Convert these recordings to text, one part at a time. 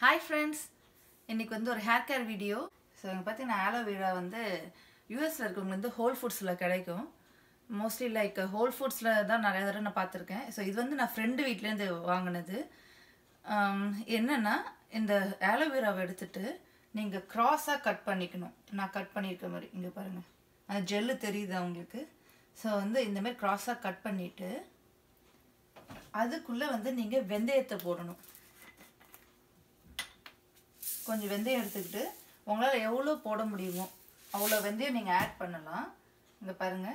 hi friends இன்னைக்கு வந்து ஒரு ஹேர் கேர் வீடியோ ஸோ இங்கே பார்த்தீங்கன்னா ஆலோவேரா வந்து யூஎஸில் இருக்கவங்க வந்து ஹோல் ஃபுட்ஸில் கிடைக்கும் மோஸ்ட்லி லைக் ஹோல் ஃபுட்ஸில் தான் நிறைய தடவை நான் பார்த்துருக்கேன் ஸோ இது வந்து நான் ஃப்ரெண்டு வீட்லேருந்து வாங்கினது ஆம், என்னன்னா இந்த ஆலோவேராவை எடுத்துட்டு நீங்கள் க்ராஸாக கட் பண்ணிக்கணும் நான் கட் பண்ணியிருக்க மாதிரி இங்கே பாருங்கள் அந்த ஜெல்லு தெரியுது அவங்களுக்கு ஸோ வந்து இந்த மாதிரி க்ராஸாக கட் பண்ணிவிட்டு அதுக்குள்ளே வந்து நீங்கள் வெந்தயத்தை போடணும் கொஞ்சம் வெந்தயம் எடுத்துக்கிட்டு உங்களால் எவ்வளோ போட முடியுமோ அவ்வளோ வெந்தயம் நீங்கள் ஆட் பண்ணலாம் இங்கே பாருங்கள்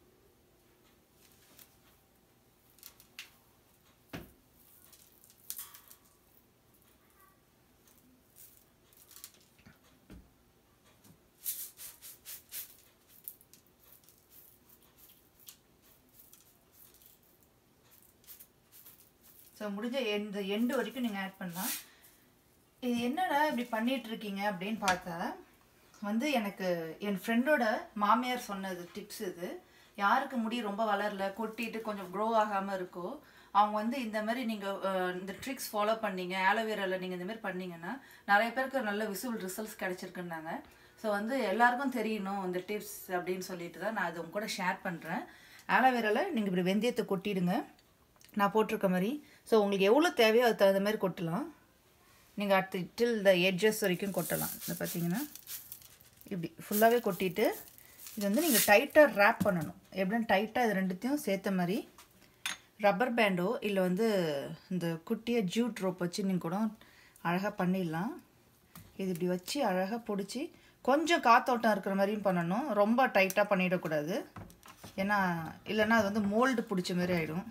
ஸோ முடிஞ்ச எந்த எண்டு வரைக்கும் நீங்கள் ஆட் பண்ணலாம் இது என்னடா இப்படி பண்ணிட்டு இருக்கீங்க அப்படின்னு பார்த்தா வந்து எனக்கு என் ஃப்ரெண்டோட மாமியார் சொன்னது டிப்ஸ் இது யாருக்கு முடி ரொம்ப வளரல கொட்டிட்டு கொஞ்சம் க்ரோ ஆகாமல் இருக்கோ அவங்க வந்து இந்த மாதிரி நீங்கள் இந்த ட்ரிக்ஸ் ஃபாலோ பண்ணீங்க ஆலோவேராவில் நீங்கள் இந்த மாதிரி பண்ணீங்கன்னா நிறைய பேருக்கு நல்ல விசிபிள் ரிசல்ட்ஸ் கிடைச்சிருக்குன்னாங்க ஸோ வந்து எல்லாருக்கும் தெரியணும் இந்த டிப்ஸ் அப்படின்னு சொல்லிட்டு தான் நான் அது உங்க கூட ஷேர் பண்ணுறேன் ஆலோவேராவில் நீங்கள் இப்படி வெந்தயத்தை கொட்டிடுங்க நான் போட்டிருக்க மாதிரி ஸோ உங்களுக்கு எவ்வளோ தேவையோ அதுக்கு தகுந்த மாதிரி கொட்டலாம் நீங்கள் அடுத்து டில் த எட்ஜஸ் வரைக்கும் கொட்டலாம் இந்த பார்த்தீங்கன்னா இப்படி ஃபுல்லாகவே கொட்டிட்டு இது வந்து நீங்கள் டைட்டாக ரேப் பண்ணணும் எப்படின்னு டைட்டாக இது ரெண்டுத்தையும் சேர்த்த மாதிரி ரப்பர் பேண்டோ இல்லை வந்து இந்த குட்டியாக ஜூட் ரோப் வச்சு நீங்கள் கூட அழகாக பண்ணிடலாம் இது இப்படி வச்சு அழகாக பிடிச்சி கொஞ்சம் காத்தோட்டம் இருக்கிற மாதிரியும் பண்ணணும் ரொம்ப டைட்டாக பண்ணிடக்கூடாது ஏன்னா இல்லைன்னா அது வந்து மோல்டு பிடிச்ச மாதிரி ஆகிடும்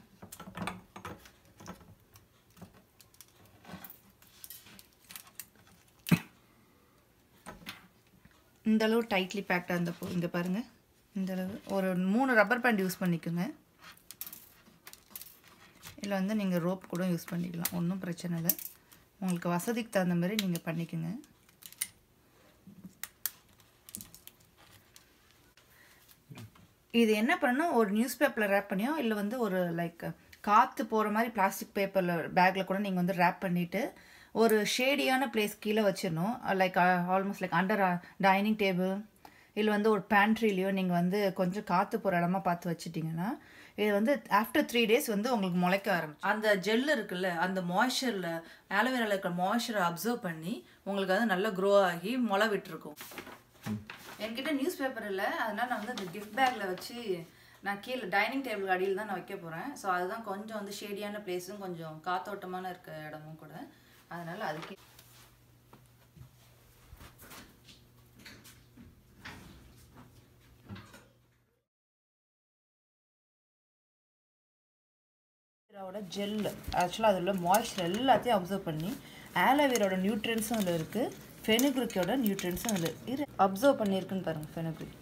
இந்த அளவு டைட்லி பேக்டாக இருந்தப்போ இங்கே பாருங்கள் இந்த அளவு ஒரு மூணு ரப்பர் பேண்ட் யூஸ் பண்ணிக்கோங்க இல்லை வந்து நீங்கள் ரோப் கூட யூஸ் பண்ணிக்கலாம் ஒன்றும் பிரச்சனை இல்லை உங்களுக்கு வசதிக்கு தகுந்த மாதிரி நீங்கள் பண்ணிக்கோங்க இது என்ன பண்ணணும் ஒரு நியூஸ் பேப்பரில் ரேப் பண்ணியோ இல்லை வந்து ஒரு லைக் காற்று போகிற மாதிரி பிளாஸ்டிக் பேப்பரில் பேக்கில் கூட நீங்கள் வந்து ரேப் பண்ணிவிட்டு ஒரு ஷேடியான பிளேஸ் கீழே வச்சிடணும் like almost like under dining table இல்லை வந்து ஒரு பேண்ட்ரிலையோ நீங்கள் வந்து கொஞ்சம் காற்று போகிற இடமா பார்த்து வச்சிட்டிங்கன்னா இது வந்து ஆஃப்டர் த்ரீ டேஸ் வந்து உங்களுக்கு முளைக்க ஆரம்பிச்சு அந்த ஜெல் இருக்குல்ல அந்த மாய்ச்சரில் ஆலோவேராவில் இருக்கிற மாய்ச்சரை அப்சர்வ் பண்ணி உங்களுக்கு அது நல்லா க்ரோ ஆகி முளை விட்டுருக்கும் என்கிட்ட நியூஸ் பேப்பர் இல்லை அதனால நான் வந்து அந்த கிஃப்ட் பேக்கில் வச்சு நான் கீழே டைனிங் டேபிள் அடியில் தான் நான் வைக்க போகிறேன் ஸோ அதுதான் கொஞ்சம் வந்து ஷேடியான பிளேஸும் கொஞ்சம் காத்தோட்டமான இருக்க இடமும் கூட அதனால அதுக்கு ஆலோவேராவோட ஜெல் ஆக்சுவலாக அதில் உள்ள மாய்ஸ்சர் எல்லாத்தையும் அப்சர்வ் பண்ணி ஆலோவேரோட நியூட்ரியன்ஸும் அதில் இருக்குது ஃபெனுக்ரிக்கோட நியூட்ரியன்ஸும் அதில் இரு அப்சர்வ் பண்ணியிருக்குன்னு பாருங்கள் ஃபெனுக்ரிக்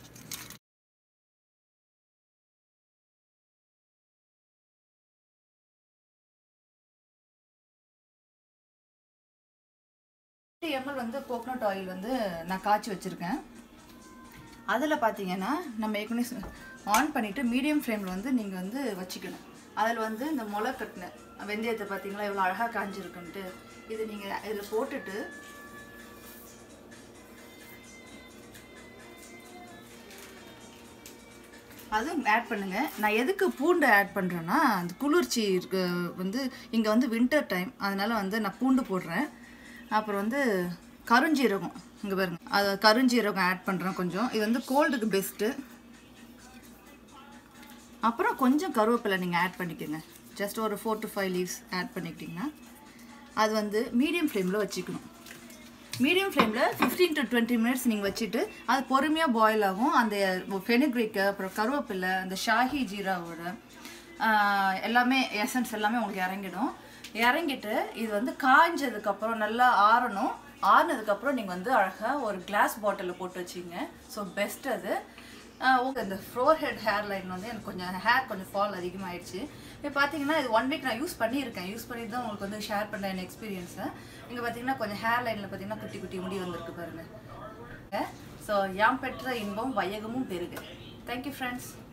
எம்எல் வந்து கோகனட் ஆயில் வந்து நான் காய்ச்சி வச்சுருக்கேன் அதில் பார்த்தீங்கன்னா நம்ம ஏற்கனவே ஆன் பண்ணிவிட்டு மீடியம் ஃப்ளேமில் வந்து நீங்கள் வந்து வச்சுக்கணும் அதில் வந்து இந்த முளை கட்டின வெந்தயத்தை பார்த்தீங்களா எவ்வளோ அழகாக காஞ்சிருக்குன்ட்டு இது நீங்கள் இதில் போட்டுட்டு அதுவும் ஆட் பண்ணுங்க நான் எதுக்கு பூண்டு ஆட் பண்ணுறேன்னா அந்த குளிர்ச்சி இருக்கு வந்து இங்கே வந்து வின்டர் டைம் அதனால வந்து நான் பூண்டு போடுறேன் அப்புறம் வந்து கருஞ்சீரகம் இங்கே பாருங்க அது கருஞ்சீரகம் ஆட் பண்ணுறேன் கொஞ்சம் இது வந்து கோல்டுக்கு பெஸ்ட்டு அப்புறம் கொஞ்சம் கருவேப்பிலை நீங்கள் ஆட் பண்ணிக்கோங்க ஜஸ்ட் ஒரு four to five leaves add பண்ணிக்கிட்டிங்கன்னா அது வந்து மீடியம் ஃப்ளேமில் வச்சுக்கணும் மீடியம் ஃப்ளேமில் ஃபிஃப்டீன் டு டுவெண்ட்டி மினிட்ஸ் நீங்கள் வச்சுட்டு அது பொறுமையாக பாயில் ஆகும் அந்த ஃபெனுக்ரிக்கு அப்புறம் கருவேப்பிலை அந்த ஷாஹி ஜீராவோட ஆஹ், எல்லாமே எசன்ஸ் எல்லாமே உங்களுக்கு இறங்கிடும் இறங்கிட்டு இது வந்து காய்ஞ்சதுக்கப்புறம் நல்லா ஆறணும் ஆறுனதுக்கப்புறம் நீங்கள் வந்து அழகாக ஒரு கிளாஸ் பாட்டிலில் போட்டு வச்சிங்க ஸோ பெஸ்ட் அது ஆஹ் உங்க இந்த ஃப்ளோர் ஹெட் ஹேர் லைன் வந்து எனக்கு கொஞ்சம் ஹேர் கொஞ்சம் ஃபால் அதிகமாகிடுச்சு இப்போ பார்த்தீங்கன்னா இது ஒன் வீக் நான் யூஸ் பண்ணியிருக்கேன் யூஸ் பண்ணி தான் உங்களுக்கு வந்து ஷேர் பண்ண என் எக்ஸ்பீரியன்ஸை இங்கே பார்த்தீங்கன்னா கொஞ்சம் ஹேர் லைனில் பார்த்தீங்கன்னா குட்டி குட்டி முடி வந்திருக்கு பாருங்க ஸோ யாம் பெற்ற இன்பம் வையகமும் பெருகு தேங்க்யூ ஃப்ரெண்ட்ஸ்